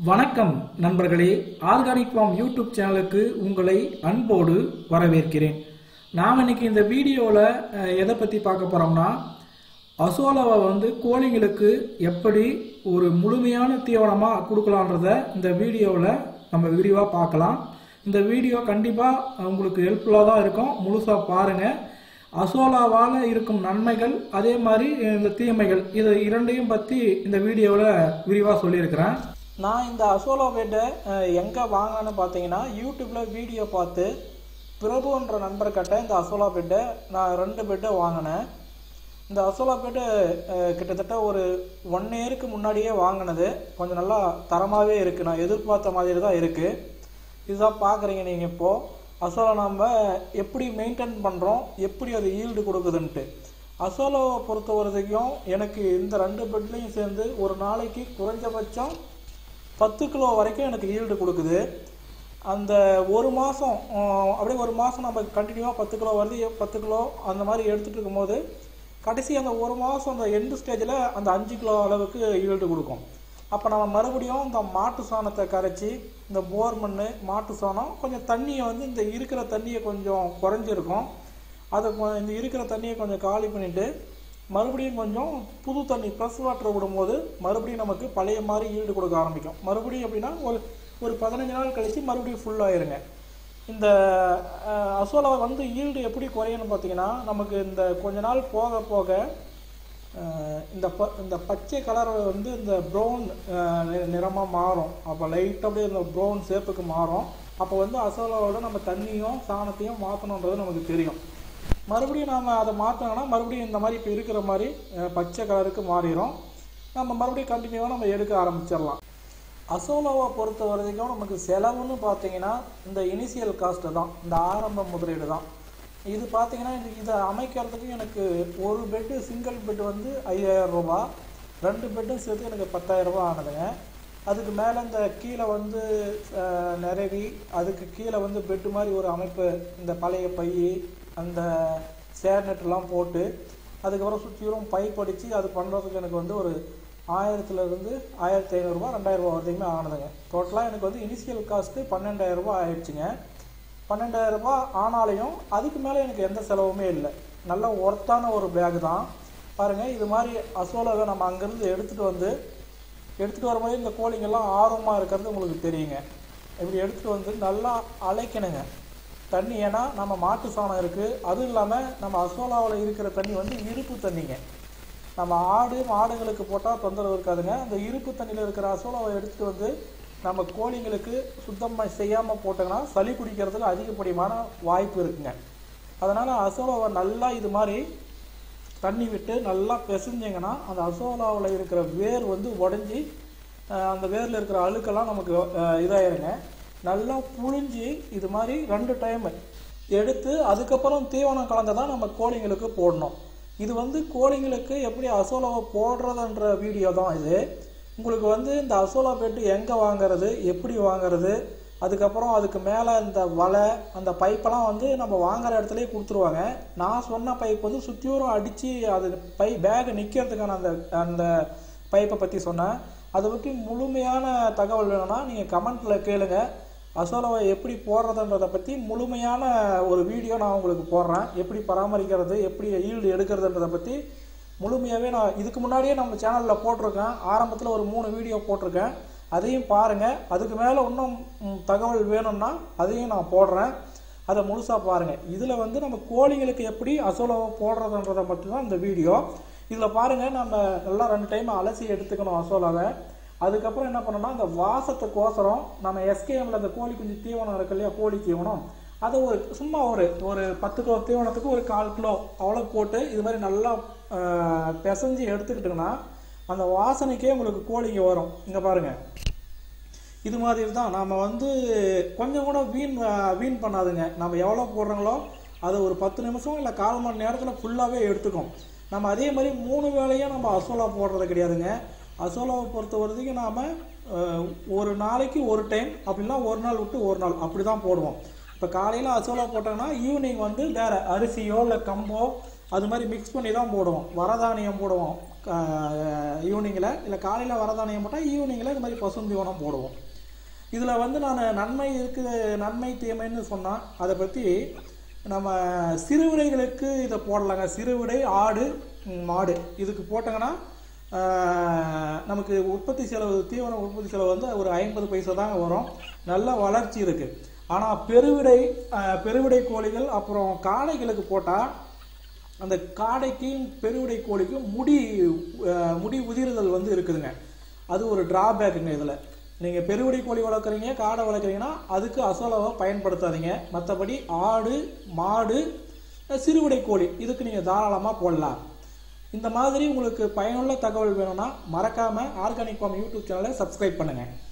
வணக்கம் நண்பர்களே organic farm YouTube சேனலுக்கு உங்களை அன்போடு வரவேற்கிறேன் நாம் இன்னைக்கு இந்த வீடியோவில் எதை பற்றி பார்க்க போகிறோம்னா அசோலாவை வந்து கோழிங்களுக்கு எப்படி ஒரு முழுமையான தீவனமாக கொடுக்கலான்றத இந்த வீடியோவில் நம்ம விரிவாக பார்க்கலாம் இந்த வீடியோ கண்டிப்பாக உங்களுக்கு ஹெல்ப்ஃபுல்லாக தான் இருக்கும் முழுசாக பாருங்கள் அசோலாவால் இருக்கும் நன்மைகள் அதே மாதிரி இந்த தீமைகள் இது இரண்டையும் பற்றி இந்த வீடியோவில் விரிவாக சொல்லியிருக்கிறேன் நான் இந்த அசோலா பெட்டை எங்கே வாங்கினேன்னு பார்த்தீங்கன்னா யூடியூப்பில் வீடியோ பார்த்து பிரபுன்ற நண்பர்கிட்ட இந்த அசோலா பெட்டை நான் ரெண்டு பெட்டை வாங்கினேன் இந்த அசோலா பெட்டு அஹ், கிட்டத்தட்ட ஒரு ஒன் இயருக்கு முன்னாடியே வாங்கினது கொஞ்சம் நல்லா தரமாகவே இருக்குது நான் எதிர்பார்த்த மாதிரி தான் இருக்குது இதுதான் பார்க்குறீங்க நீங்கள் இப்போது அசோலா நம்ம எப்படி மெயின்டைன் பண்ணுறோம் எப்படி அது ஈல்டு கொடுக்குதுன்ட்டு அசோலாவை பொறுத்த வரைக்கும் எனக்கு இந்த ரெண்டு பெட்லேயும் சேர்ந்து ஒரு நாளைக்கு குறைஞ்சபட்சம் பத்து கிலோ வரைக்கும் எனக்கு ஈல்டு கொடுக்குது அந்த ஒரு மாதம் அப்படியே ஒரு மாதம் நம்ம கண்டினியூவாக பத்து கிலோ வருது பத்து கிலோ அந்த மாதிரி எடுத்துகிட்டு இருக்கும்போது கடைசி அந்த ஒரு மாதம் அந்த எண்டு ஸ்டேஜில் அந்த அஞ்சு கிலோ அளவுக்கு ஈல்டு கொடுக்கும் அப்போ நம்ம மறுபடியும் இந்த மாட்டு சாணத்தை கரைச்சி இந்த போர் மண் மாட்டு சாணம் கொஞ்சம் தண்ணியை வந்து இந்த இருக்கிற தண்ணியை கொஞ்சம் குறைஞ்சிருக்கும் அதை கொ- இந்த இருக்கிற தண்ணியை கொஞ்சம் காலி பண்ணிவிட்டு மறுபடியும் கொஞ்சம் புது தண்ணி ப்ளஸ் வாட்டர் விடும்போது மறுபடியும் நமக்கு பழைய மாதிரி ஈல்டு கொடுக்க ஆரம்பிக்கும் மறுபடியும் எப்படின்னா ஒரு ஒரு பதினஞ்சு நாள் கழித்து மறுபடியும் full ஆயிருங்க இந்த அஹ், அசோலா வந்து ஈல்டு எப்படி குறையும்னு பார்த்தீங்கன்னா நமக்கு இந்த கொஞ்ச நாள் போக போக அஹ், இந்த ப இந்த பச்சை கலர் வந்து இந்த ப்ரௌன் நிறமாக மாறும் அப்போ லைட்டாக அப்படியே இந்த ப்ரௌன் சேப்புக்கு மாறும் அப்போ வந்து அசோலாவோட நம்ம தண்ணியும் சாணத்தையும் மாற்றணுன்றது நமக்கு தெரியும் மறுபடியும் நாம் அதை மாற்றினோன்னா மறுபடியும் இந்த மாதிரி இப்போ இருக்கிற மாதிரி அஹ், பச்சை கலருக்கு மாறிடும் நம்ம மறுபடியும் கண்டினியூவாக நம்ம எடுக்க ஆரம்பிச்சிடலாம் அசோலாவை பொறுத்த வரைக்கும் நமக்கு செலவுன்னு பார்த்தீங்கன்னா இந்த இனிஷியல் காஸ்ட்டு தான் இந்த ஆரம்ப முதலீடு தான் இது பார்த்தீங்கன்னா இது இதை அமைக்கிறதுக்கு எனக்கு ஒரு பெட்டு சிங்கிள் பெட் வந்து ஐயாயிரம் ரூபா ரெண்டு பெட்டும் சேர்த்து எனக்கு பத்தாயிரம் ரூபாய் ஆனதுங்க அதுக்கு மேலே இந்த கீழே வந்து அஹ், நிரவி அதுக்கு கீழே வந்து பெட்டு மாதிரி ஒரு அமைப்பு இந்த பழைய பை அந்த சேர் நெட்டெல்லாம் போட்டு அதுக்கப்புறம் சுற்றியும் பைப் அடித்து அது பண்ணுறதுக்கு எனக்கு வந்து ஒரு ஆயிரத்துலேருந்து ஆயிரத்தி ஐநூறுரூவா ரெண்டாயிரரூவா வரைக்குமே ஆனதுங்க டோட்டலாக எனக்கு வந்து இனிஷியல் காஸ்ட்டு பன்னெண்டாயிரரூபா ஆயிடுச்சுங்க பன்னெண்டாயிரரூபா ஆனாலையும் அதுக்கு மேலே எனக்கு எந்த செலவுமே இல்லை நல்ல ஒர்த்தான ஒரு பேக் தான் பாருங்கள் இது மாதிரி அசோலாவை நம்ம அங்கேருந்து எடுத்துகிட்டு வந்து எடுத்துகிட்டு வரும்போது இந்த கோழிங்கெல்லாம் ஆர்வமாக இருக்கிறது உங்களுக்கு தெரியுங்க இப்படி எடுத்துகிட்டு வந்து நல்லா அழைக்கணுங்க தண்ணி ஏன்னா நம்ம மாட்டு சாணம் இருக்குது அதுவும் இல்லாமல் நம்ம அசோலாவில் இருக்கிற தண்ணி வந்து இருப்பு தண்ணிங்க நம்ம ஆடு மாடுகளுக்கு போட்டால் தொந்தரவு இருக்காதுங்க அந்த இருப்பு தண்ணியில் இருக்கிற அசோலாவை எடுத்துகிட்டு வந்து நம்ம கோழிங்களுக்கு சுத்தமாக செய்யாமல் போட்டோங்கன்னா சளி பிடிக்கிறதுக்கு அதிகப்படியான வாய்ப்பு இருக்குங்க அதனால் அசோலாவை நல்லா இது மாதிரி தண்ணி விட்டு நல்லா பிசைஞ்சிங்கன்னா அந்த அசோலாவில் இருக்கிற வேர் வந்து உடஞ்சி அந்த வேரில் இருக்கிற அழுக்கெல்லாம் நமக்கு அஹ், இதாயிருங்க நல்லா புழிஞ்சி இது மாதிரி ரெண்டு டைம் எடுத்து அதுக்கப்புறம் தீவனம் கலந்து தான் நம்ம கோழிங்களுக்கு போடணும் இது வந்து கோழிங்களுக்கு எப்படி அசோலாவை போடுறதுன்ற வீடியோ தான் இது உங்களுக்கு வந்து இந்த அசோலா பெட்டு எங்கே வாங்குறது எப்படி வாங்குறது அதுக்கப்புறம் அதுக்கு மேலே இந்த வலை அந்த பைப்பெல்லாம் வந்து நம்ம வாங்குற இடத்துலயே கொடுத்துருவாங்க நான் சொன்ன பைப் வந்து சுற்றியூரம் அடித்து அது பை பேக் நிற்கிறதுக்கான அந்த அந்த பைப்பை பற்றி சொன்னேன் அதை பற்றி முழுமையான தகவல் வேணும்னா நீங்கள் கமெண்ட்டில் கேளுங்க அசோலாவை எப்படி போடுறதுன்றதை பற்றி முழுமையான ஒரு வீடியோ நான் உங்களுக்கு போடுறேன் எப்படி பராமரிக்கிறது எப்படி ஈல்டு எடுக்கிறதுன்றதை பற்றி முழுமையாகவே நான் இதுக்கு முன்னாடியே நம்ம சேனலில் போட்டிருக்கேன் ஆரம்பத்தில் ஒரு மூணு வீடியோ போட்டிருக்கேன் அதையும் பாருங்கள் அதுக்கு மேலே இன்னும் ம், தகவல் வேணும்னா அதையும் நான் போடுறேன் அதை முழுசாக பாருங்கள் இதில் வந்து நம்ம கோழிங்களுக்கு எப்படி அசோலாவை போடுறதுன்றதை மட்டும்தான் இந்த வீடியோ இதில் பாருங்கள் நம்ம நல்லா ரெண்டு டைம் அலசி எடுத்துக்கணும் அசோலாவை அதுக்கப்புறம் என்ன பண்ணணும்னா இந்த வாசத்துக்கோசரம் நம்ம எஸ்கேஎம்ல அந்த கோழி குஞ்சு தீவனம் இருக்கு இல்லையா கோழி தீவனம் அதை ஒரு சும்மா ஒரு ஒரு பத்து கிலோ தீவனத்துக்கு ஒரு கால் கிலோ அவ்வளோ போட்டு இது மாதிரி நல்லா ஆஹ், பிசைஞ்சு எடுத்துக்கிட்டிங்கன்னா அந்த வாசனைக்கே உங்களுக்கு கோழிங்க வரும் இங்கே பாருங்கள் இது மாதிரி தான் நாம் வந்து கொஞ்சம் கூட வீண் ஆஹ், வீண் பண்ணாதுங்க நம்ம எவ்வளோ போடுறோங்களோ அதை ஒரு பத்து நிமிஷம் இல்லை கால் மணி நேரத்தில் ஃபுல்லாகவே எடுத்துக்கும் நம்ம அதே மாதிரி மூணு வேளையும் நம்ம அசோலா போடுறது கிடையாதுங்க அசோலாவை பொறுத்த வரைக்கும் நாம் ஒரு நாளைக்கு ஒரு டைம் அப்படின்னா ஒரு நாள் விட்டு ஒரு நாள் அப்படி தான் போடுவோம் இப்போ காலையில் அசோலா போட்டோங்கன்னா ஈவினிங் வந்து வேறு அரிசியோ இல்லை கம்போ அது மாதிரி மிக்ஸ் பண்ணி தான் போடுவோம் வரதானியம் போடுவோம் ஈவினிங்கில் இல்லை காலையில் வரதானியம் போட்டால் ஈவினிங்கில் இந்த மாதிரி பசுந்தீவனம் போடுவோம் இதில் வந்து நான் நன்மை இருக்குது நன்மை தீமைன்னு சொன்னால் அதை பற்றி நம்ம சிறுவிடைகளுக்கு இதை போடலாங்க சிறுவிடை ஆடு ம், மாடு இதுக்கு போட்டாங்கன்னா ஆஹ், நமக்கு உற்பத்தி செலவு தீவன உற்பத்தி செலவு வந்து ஒரு ஐம்பது பைசா தாங்க வரும் நல்ல வளர்ச்சி இருக்குது ஆனால் பெருவிடை ஆஹ், பெருவிடை கோழிகள் அப்புறம் காளைகளுக்கு போட்டால் அந்த காடைக்கும் பெருவிடை கோழிக்கும் முடி அஹ், முடி உதிர்தல் வந்து இருக்குதுங்க அது ஒரு டிராபேக்குங்க இதில் நீங்கள் பெருவிடை கோழி வளர்க்குறீங்க காடை வளர்க்குறீங்கன்னா அதுக்கு அசோலாவை பயன்படுத்தாதீங்க மற்றபடி ஆடு மாடு அஹ், சிறுவிடை கோழி இதுக்கு நீங்கள் தாராளமாக போடலாம் இந்த மாதிரி உங்களுக்கு பயனுள்ள தகவல் வேணும்னா மறக்காமல் ஆர்கானிக் ஃபார்ம் யூடியூப் சேனலை சப்ஸ்கிரைப் பண்ணுங்கள்